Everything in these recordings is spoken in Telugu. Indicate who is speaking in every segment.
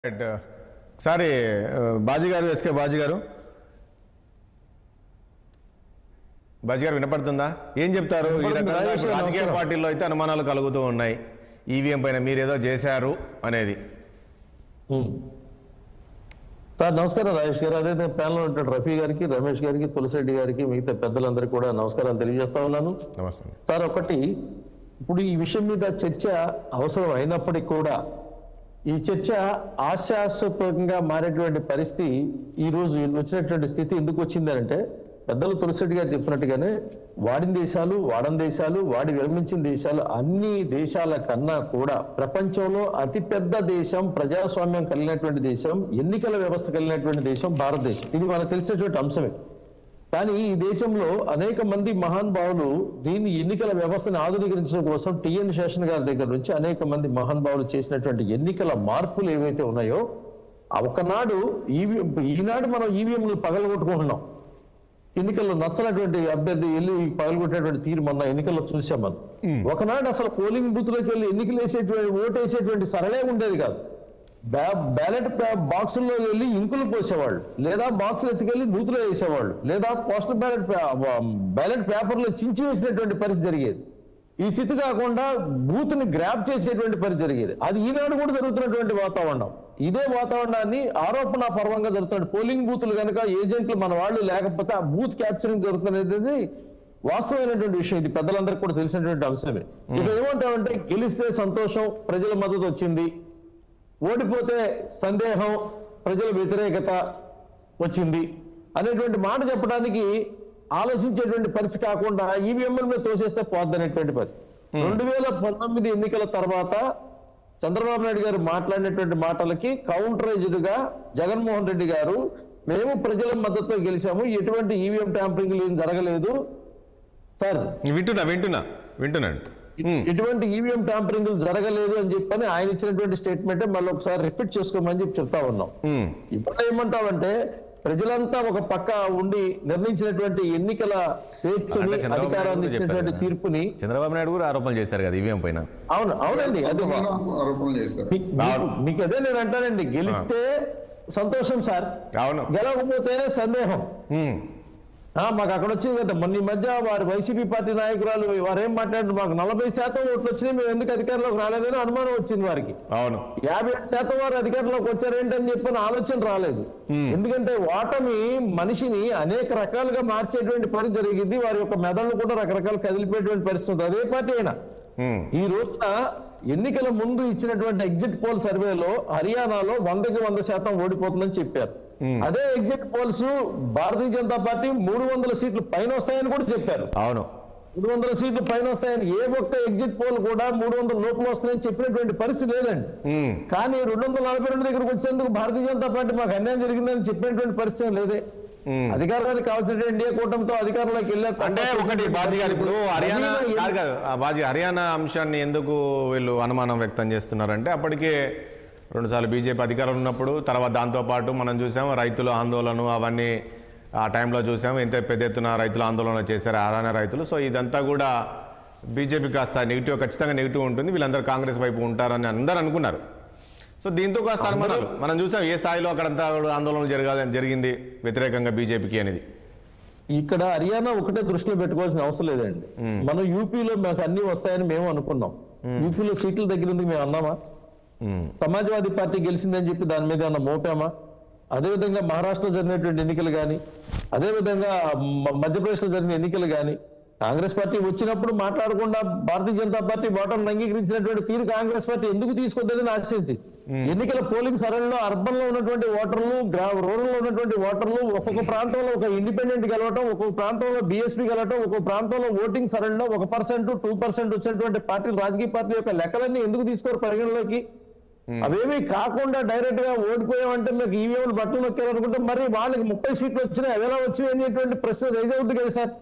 Speaker 1: రైట్ ఒకసారి ఆ, బాజీ గారు ఎస్కే బాజీ గారు బాజీ గారు వినపడుతుందా ఏం చెప్తారు ఈ
Speaker 2: వినపడుతుంది.
Speaker 1: రకంగా
Speaker 2: రాజేష్
Speaker 1: ఇప్పుడు
Speaker 2: గారు
Speaker 1: రాజకీయ
Speaker 2: నమస్కారం.
Speaker 1: పార్టీల్లో అయితే అనుమానాలు కలుగుతూ ఉన్నాయి ఈవీఎం పైన మీరు ఏదో చేశారు అనేది
Speaker 2: ఉమ్. సార్ నమస్కారం రాజేష్ గారు అదే ప్యానల్ ఉంటాడు రఫీ గారికి రమేష్ గారికి తులసిరెడ్డి గారికి మిగతా పెద్దలందరికీ కూడా నమస్కారం తెలియజేస్తా ఉన్నాను
Speaker 1: నమస్తే
Speaker 2: సార్ ఒకటి ఇప్పుడు ఈ విషయం మీద చర్చ అవసరం అయినప్పటికీ కూడా ఈ చర్చ ఆశాస్పదంగా మారేటువంటి పరిస్థితి ఈ రోజు వచ్చినటువంటి స్థితి ఎందుకు వచ్చిందంటే పెద్దలు తులసిరెడ్డి గారు చెప్పినట్టుగానే వాడిన దేశాలు వాడని దేశాలు వాడి విరమించిన దేశాలు అన్ని దేశాల కన్నా కూడా ప్రపంచంలో అతిపెద్ద దేశం ప్రజాస్వామ్యం కలిగినటువంటి దేశం ఎన్నికల వ్యవస్థ కలిగినటువంటి దేశం భారతదేశం ఇది మనకు తెలిసినటువంటి అంశమే కానీ ఈ దేశంలో అనేక మంది మహానుభావులు దీన్ని ఎన్నికల వ్యవస్థను ఆధునీకరించడం కోసం టిఎన్ శేషన్ గారి దగ్గర నుంచి అనేక మంది మహానుభావులు చేసినటువంటి ఎన్నికల మార్పులు ఏవైతే ఉన్నాయో ఆ ఒకనాడు ఈవీఎం ఈనాడు మనం ఈవీఎంలు పగలగొట్టుకుంటున్నాం ఎన్నికల్లో నచ్చనటువంటి అభ్యర్థి వెళ్ళి పగలగొట్టేటువంటి తీరు మొన్న ఎన్నికల్లో చూసాం మనం ఒకనాడు అసలు పోలింగ్ బూత్ లోకి వెళ్ళి ఎన్నికలు వేసేటువంటి ఓటు వేసేటువంటి సరళే ఉండేది కాదు బ్యా- బ్యాలెట్ బ్యా- బాక్సుల్లో వెళ్ళి ఇంకులు పోసేవాళ్ళు లేదా బాక్సులు ఎత్తుకెళ్ళి బూత్లో వేసేవాళ్ళు లేదా పోస్టల్ బ్యాలెట్ పే- బ్యాలెట్ పేపర్లో చించి వేసినటువంటి పరిస్థితి జరిగేది ఈ స్థితి కాకుండా బూత్ ని గ్రాప్ చేసేటువంటి పరిస్థితి జరిగేది అది ఈనాడు కూడా జరుగుతున్నటువంటి వాతావరణం ఇదే వాతావరణాన్ని ఆరోపణ పర్వంగా జరుగుతుంది పోలింగ్ బూతులు కనుక ఏజెంట్లు మన వాళ్ళు లేకపోతే ఆ బూత్ క్యాప్చరింగ్ జరుగుతున్నది వాస్తవమైనటువంటి విషయం ఇది పెద్దలందరికీ కూడా తెలిసినటువంటి అంశమే ఇక్కడ ఏమంటామంటే గెలిస్తే సంతోషం ప్రజల మద్దతు వచ్చింది ఓడిపోతే సందేహం ప్రజల వ్యతిరేకత వచ్చింది అనేటువంటి మాట చెప్పడానికి ఆలోచించేటువంటి పరిస్థితి కాకుండా ఈవీఎంల మీద తోసేస్తే పోద్దనేటువంటి పరిస్థితి రెండు వేల పంతొమ్మిది ఎన్నికల తర్వాత చంద్రబాబు నాయుడు గారు మాట్లాడినటువంటి మాటలకి కౌంటరైజ్డ్ గా జగన్మోహన్ రెడ్డి గారు మేము ప్రజల మద్దతుతో గెలిచాము ఎటువంటి ఈవీఎం ట్యాంపరింగ్ ఏం జరగలేదు సార్
Speaker 1: వింటున్నా వింటున్నా వింటున్నాను ఉమ్,
Speaker 2: ఎటువంటి ఈవీఎం ట్యాంపరింగ్ జరగలేదు అని చెప్పని ఆయన ఇచ్చినటువంటి స్టేట్మెంట్ మళ్ళీ ఒకసారి రిపీట్ చేసుకోమని చెప్పి చెప్తా ఉన్నాం
Speaker 1: ఉమ్,
Speaker 2: ఇప్పుడు ఏమంటామంటే ప్రజలంతా ఒక పక్క ఉండి నిర్ణయించినటువంటి ఎన్నికల స్వేచ్ఛని
Speaker 1: అంటే చంద్రబాబు
Speaker 2: అధికారాన్ని
Speaker 1: నాయుడు కూడా
Speaker 2: ఇచ్చినటువంటి
Speaker 1: చెప్పారు
Speaker 2: తీర్పుని
Speaker 1: చంద్రబాబు నాయుడు కూడా ఆరోపణలు చేశారు కదా ఈవీఎం పైన
Speaker 2: అవును అవునండి అది
Speaker 3: కొంతమంది ఆరోపణలు చేశారు
Speaker 2: మీ- మీకు- మీకు అదే నేను అంటానండి గెలిస్తే సంతోషం సార్
Speaker 1: అవును
Speaker 2: గెలవకపోతేనే సందేహం
Speaker 1: ఉమ్,
Speaker 2: ఆ, మాకు అక్కడ వచ్చింది కదా మొన్న ఈ మధ్య వారి వైసీపీ పార్టీ నాయకురాలు వారు ఏం మాట్లాడారు మాకు నలభై శాతం ఓట్లు వచ్చినాయి మేము ఎందుకు అధికారంలోకి రాలేదని అనుమానం వచ్చింది వారికి
Speaker 1: అవును
Speaker 2: యాభై ఏడు శాతం వారు అధికారంలోకి వచ్చారేంటని చెప్పిన ఆలోచన రాలేదు ఎందుకంటే ఓటమి మనిషిని అనేక రకాలుగా మార్చేటువంటి పని జరిగింది వారి యొక్క మెదళ్ళు కూడా రకరకాల కదిలిపోయేటువంటి పరిస్థితి ఉంది అదే పార్టీ అయినా
Speaker 1: ఉమ్,
Speaker 2: ఈ రోజున ఎన్నికల ముందు ఇచ్చినటువంటి ఎగ్జిట్ పోల్ సర్వేలో హర్యానాలో వందకి వంద శాతం ఓడిపోతుందని చెప్పారు అదే ఎగ్జిట్ పోల్స్ భారతీయ జనతా పార్టీ మూడు వందల సీట్లు పైన వస్తాయని కూడా చెప్పారు
Speaker 1: అవును
Speaker 2: మూడు వందల సీట్లు పైన వస్తాయని ఏ ఒక్క ఎగ్జిట్ పోల్ కూడా మూడు వందల లోపల వస్తాయని చెప్పినటువంటి పరిస్థితి లేదండి
Speaker 1: ఉమ్,
Speaker 2: కానీ రెండు వందల నలభై రెండు దగ్గరకు వచ్చేందుకు భారతీయ జనతా పార్టీ మాకు అన్యాయం జరిగిందని చెప్పినటువంటి పరిస్థితి ఏం లేదే
Speaker 1: ఉమ్.
Speaker 2: అధికారానికి కావాల్సిన ఎన్డీఏ కూటమితో అధికారంలోకి వెళ్ళాక
Speaker 1: అంటే ఒకటి బాజీ గారు ఇప్పుడు హర్యానా కాదు కాదు ఆ బాజీ హర్యానా అంశాన్ని ఎందుకు వీళ్ళు అనుమానం వ్యక్తం చేస్తున్నారంటే అప్పటికే రెండుసార్లు బీజేపీ అధికారంలో ఉన్నప్పుడు తర్వాత దాంతోపాటు మనం చూసాం రైతుల ఆందోళన అవన్నీ ఆ టైంలో చూసాం ఎంత పెద్ద ఎత్తున రైతుల ఆందోళన చేశారు హర్యానా రైతులు సో ఇదంతా కూడా బీజేపీ కాస్త నెగిటివ్ ఖచ్చితంగా నెగిటివ్ ఉంటుంది వీళ్ళందరూ కాంగ్రెస్ వైపు ఉంటారని అందరూ అనుకున్నారు సో దీంతో కాస్త అనుమానాలు మనం చూసాం ఏ స్థాయిలో అక్కడంతా కూడా ఆందోళన జరగాలని జరిగింది వ్యతిరేకంగా బీజేపీకి అనేది
Speaker 2: ఇక్కడ హర్యానా ఒకటే దృష్టిలో పెట్టుకోవాల్సిన అవసరం లేదండి మనం యూపీలో మాకు అన్ని వస్తాయని మేము అనుకున్నాం యూపీలో సీట్ల దగ్గర ఉంది మేము అన్నామా
Speaker 1: ఉమ్,
Speaker 2: సమాజ్వాదీ పార్టీ గెలిచిందని చెప్పి దాని మీద ఏమన్నా మోపామా అదేవిధంగా మహారాష్ట్రలో జరిగినటువంటి ఎన్నికలు కానీ అదేవిధంగా మ- మధ్యప్రదేశ్లో జరిగిన ఎన్నికలు కానీ కాంగ్రెస్ పార్టీ వచ్చినప్పుడు మాట్లాడకుండా భారతీయ జనతా పార్టీ ఓటర్ను అంగీకరించినటువంటి తీరు కాంగ్రెస్ పార్టీ ఎందుకు తీసుకొద్దని ఆశించి ఎన్నికల పోలింగ్ సరళిలో అర్బన్ లో ఉన్నటువంటి ఓటర్లు గ్రా రూరల్ లో ఉన్నటువంటి ఓటర్లు ఒక్కొక్క ప్రాంతంలో ఒక ఇండిపెండెంట్ గెలవటం ఒక్కొక్క ప్రాంతంలో బీఎస్పీ గెలవటం ఒక్కొక్క ప్రాంతంలో ఓటింగ్ సరళిలో ఒక పర్సెంట్ టూ పర్సెంట్ వచ్చినటువంటి పార్టీలు రాజకీయ పార్టీ యొక్క లెక్కలన్నీ ఎందుకు తీసుకోరు పరిగణలోకి అవేమీ కాకుండా డైరెక్ట్ గా ఓడిపోయామంటే మీకు ఈవీఎంలు బట్టలు నొక్కారనుకుంటే మరి వాళ్ళకి ముప్పై సీట్లు వచ్చినాయి అవి ఎలా వచ్చాయి అనేటువంటి ప్రశ్న రైజ్ అవుతుంది కదా సార్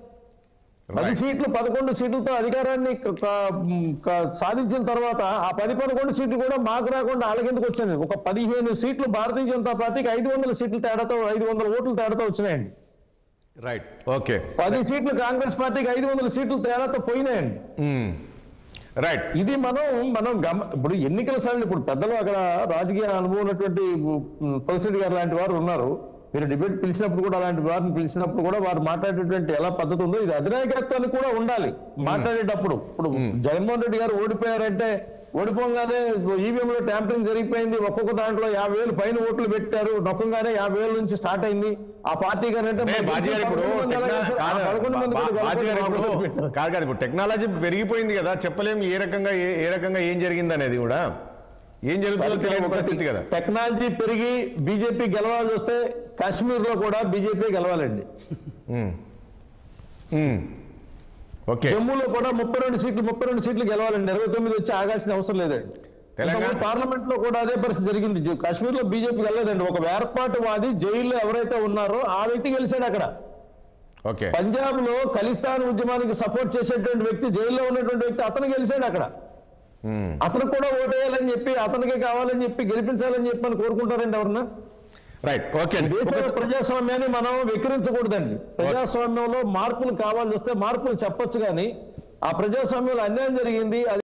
Speaker 2: పది
Speaker 1: Right.
Speaker 2: సీట్లు పదకొండు సీట్లతో అధికారాన్ని క- క- క- సాధించిన తర్వాత ఆ పది పదకొండు సీట్లు కూడా మాకు రాకుండా వాళ్ళకెందుకు వచ్చింది ఒక పదిహేను సీట్లు భారతీయ జనతా పార్టీకి ఐదు వందల సీట్ల తేడాతో ఐదు వందల ఓట్ల తేడాతో వచ్చినాయండి
Speaker 1: రైట్ ఓకే
Speaker 2: పది సీట్లు కాంగ్రెస్ పార్టీకి ఐదు వందల సీట్లు తేడాతో పోయినాయండి
Speaker 1: మ్మ్. రైట్
Speaker 2: ఇది మనం మనం గమ ఇప్పుడు ఎన్నికల సార్లు ఇప్పుడు పెద్దలు అక్కడ రాజకీయ అనుభవం ఉన్నటువంటి ప్రెసిడెంట్ గారు లాంటి వారు ఉన్నారు మీరు డిబేట్ పిలిచినప్పుడు కూడా అలాంటి వారిని పిలిచినప్పుడు కూడా వారు మాట్లాడేటువంటి ఎలా పద్ధతి ఉందో ఇది అధినాయకత్వానికి కూడా ఉండాలి మాట్లాడేటప్పుడు ఇప్పుడు జగన్మోహన్ రెడ్డి గారు ఓడిపోయారంటే ఓడిపోగానే ఈవీఎం లో ట్యాంపరింగ్ జరిగిపోయింది ఒక్కొక్క దాంట్లో యాభై వేలు పైన ఓట్లు పెట్టారు నొక్కంగానే యాభై వేల నుంచి స్టార్ట్ అయింది ఆ పార్టీ గారంటే
Speaker 1: అంటే
Speaker 2: మరి
Speaker 1: బాజీ గారు ఇప్పుడు
Speaker 2: పదకొండు మంది
Speaker 1: టెక్నా-
Speaker 2: అలాగే సార్, ఆ
Speaker 1: కాదు,
Speaker 2: పదకొండు మంది
Speaker 1: బా-
Speaker 2: కూడా
Speaker 1: బాజీ గారు ఇప్పుడు
Speaker 2: గెలవకుండా పెట్టారు.
Speaker 1: కాదు కాదు ఇప్పుడు టెక్నాలజీ పెరిగిపోయింది కదా చెప్పలేము ఏ రకంగా ఏ ఏ రకంగా ఏం జరిగింది అనేది కూడా ఏం జరుగుతుందో తెలియని పరిస్థితి కదా
Speaker 2: టెక్నాలజీ పెరిగి బీజేపీ గెలవాల్సి వస్తే కాశ్మీర్ లో కూడా బీజేపీ గెలవాలండి
Speaker 1: ఉమ్. ఉమ్. ఓకే
Speaker 2: జమ్మూలో కూడా ముప్పై రెండు సీట్లు ముప్పై రెండు సీట్లు గెలవాలండి ఇరవై తొమ్మిది వచ్చి ఆగాల్సిన అవసరం లేదండి
Speaker 1: తెలంగాణ-
Speaker 2: పార్లమెంట్ లో కూడా అదే పరిస్థితి జరిగింది జ- కాశ్మీర్ లో బీజేపీ గెలలేదండి ఒక వేర్పాటువాది జైల్లో ఎవరైతే ఉన్నారో ఆ వ్యక్తి గెలిచాడు అక్కడ
Speaker 1: ఓకే
Speaker 2: పంజాబ్ లో ఖలిస్తాన్ ఉద్యమానికి సపోర్ట్ చేసేటువంటి వ్యక్తి జైల్లో ఉన్నటువంటి వ్యక్తి అతను గెలిచాడు అక్కడ
Speaker 1: ఉమ్.
Speaker 2: అతను కూడా ఓటేయాలని చెప్పి అతనికే కావాలని చెప్పి గెలిపించాలని చెప్పి అని కోరుకుంటారండి ఎవరన్నా
Speaker 1: రైట్ ఓకే అండి
Speaker 2: దేశ
Speaker 1: ఒక-
Speaker 2: ప్రజాస్వామ్యాన్ని మనం వికరించకూడదండి ప్రజాస్వామ్యంలో మార్పులు కావాల్సి వస్తే మార్పులు చెప్పొచ్చు కానీ ఆ ప్రజాస్వామ్యంలో అన్యాయం జరిగింది అది